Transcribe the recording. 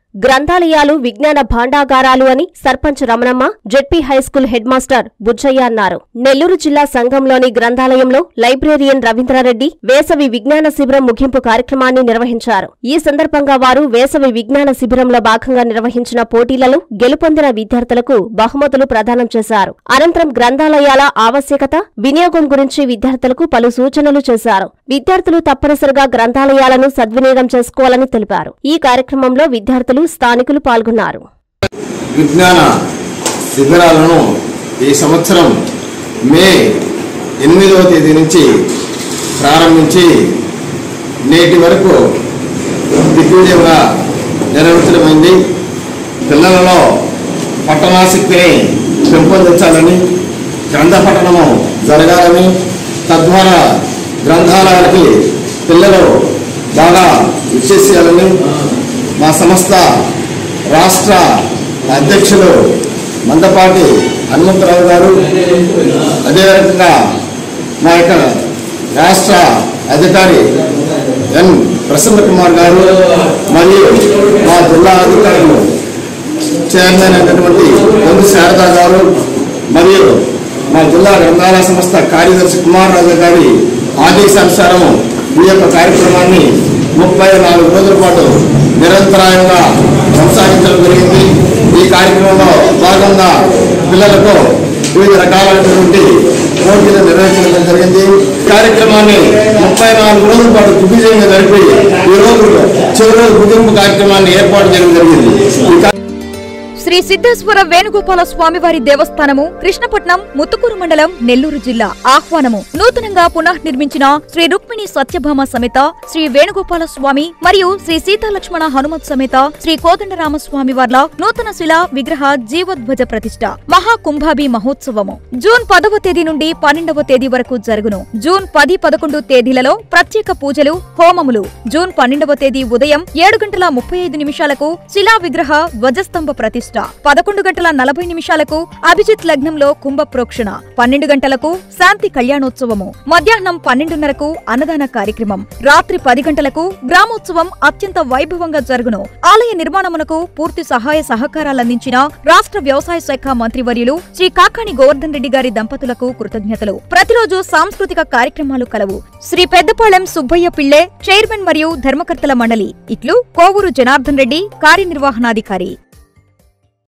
గ్రంథాలయాలు విజ్ఞాన భాండాగారాలు అని sarpanch Ramanamma ZP high school head master Bujjayya అన్నారు నెల్లూరు జిల్లా సంఘంలోని గ్రంథాలయంలో లైబ్రేరియన్ రవీంద్రారెడ్డి వేసవి విజ్ఞాన శిబిరం ముగింపు కార్యక్రమాన్ని నిర్వహించారు ఈ సందర్భంగా వారు వేసవి విజ్ఞాన శిబిరంలో భాగంగా నిర్వహించిన పోటీలలో గెలుపొందిన విద్యార్థులకు బహుమతులు ప్రదానం చేశారు అనంతరం గ్రంథాలయాల ఆవశ్యకత వినియోగం గురించి విద్యార్థులకు పలు సూచనలు చేశారు విద్యార్థులు తప్పనిసరిగా గ్రంథాలయాలను సద్వినియోగం చేసుకోవాలని తెలిపారు ఈ కార్యక్రమంలో విద్యార్థులు స్థానికులు పాల్గొన్నారు విజ్ఞాన శిబిరాలను ఈ సంవత్సరం మే ఎనిమిదవ తేదీ నుంచి ప్రారంభించి నేటి వరకు దిగ్విజయంగా నిర్వహించడమైంది పిల్లలలో పట్టణాసక్తిని పెంపొందించాలని గ్రంథ పఠనము జరగాలని తద్వారా గ్రంథాలయాలకి పిల్లలు బాగా విచ్చేసేయాలని మా సంస్థ రాష్ట్ర అధ్యక్షులు మందపాటి హనుమంతరావు గారు అదే రకంగా మా యొక్క రాష్ట్ర అధికారి ఎన్ ప్రసన్న కుమార్ గారు మరియు మా జిల్లా అధికారులు చైర్మన్ అయినటువంటి పొంది శారదా గారు మరియు మా జిల్లా గ్రంథాలయ సంస్థ కార్యదర్శి కుమార్ రాజు గారి ఆదేశానుసారం ఈ యొక్క కార్యక్రమాన్ని ముప్పై నాలుగు రోజుల పాటు నిరంతరాయంగా కొనసాగించడం జరిగింది ఈ కార్యక్రమంలో భాగంగా పిల్లలకు వివిధ రకాలైనటువంటి పోటీలు నిర్వహించడం జరిగింది కార్యక్రమాన్ని ముప్పై నాలుగు రోజుల పాటు దిగ్విజయంగా జరిపి ఈ రోజు చివరి రోజు ముగింపు కార్యక్రమాన్ని ఏర్పాటు చేయడం జరిగింది ఈ కార్య- శ్రీ సిద్ధేశ్వర వేణుగోపాల స్వామివారి దేవస్థానము కృష్ణపట్నం ముత్తుకూరు మండలం నెల్లూరు జిల్లా ఆహ్వానము నూతనంగా పునః నిర్మించిన శ్రీ రుక్మిణి సత్యభామ సమేత శ్రీ వేణుగోపాల స్వామి మరియు శ్రీ సీతాలక్ష్మణ హనుమత్ సమేత శ్రీ కోదండరామ స్వామి వార్ల నూతన శిలా విగ్రహ జీవోద్భజ ప్రతిష్ట మహాకుంభాభి మహోత్సవము జూన్ పదవ తేదీ నుండి పన్నెండవ తేదీ వరకు జరుగును జూన్ పది పదకొండు తేదీలలో ప్రత్యేక పూజలు హోమములు జూన్ పన్నెండవ తేదీ ఉదయం ఏడు గంటల ముప్పై ఐదు నిమిషాలకు శిలా విగ్రహ ధ్వజస్తంభ ప్రతిష్ట పదకొండు గంటల నలభై నిమిషాలకు అభిజిత్ లగ్నంలో కుంభ ప్రోక్షణ పన్నెండు గంటలకు శాంతి కళ్యాణోత్సవము మధ్యాహ్నం పన్నెండున్నరకు అన్నదాన కార్యక్రమం రాత్రి పది గంటలకు గ్రామోత్సవం అత్యంత వైభవంగా జరుగును ఆలయ నిర్మాణమునకు పూర్తి సహాయ సహకారాలందించిన రాష్ట్ర వ్యవసాయ శాఖ మంత్రివర్యులు శ్రీ కాకాణి గోవర్ధన్ రెడ్డి గారి దంపతులకు కృతజ్ఞతలు ప్రతిరోజు సాంస్కృతిక కార్యక్రమాలు కలవు శ్రీ పెద్దపాళెం సుబ్బయ్య పిళ్ళే చైర్మన్ మరియు ధర్మకర్తల మండలి ఇట్లు కోవూరు జనార్దన్ రెడ్డి కార్యనిర్వహణాధికారి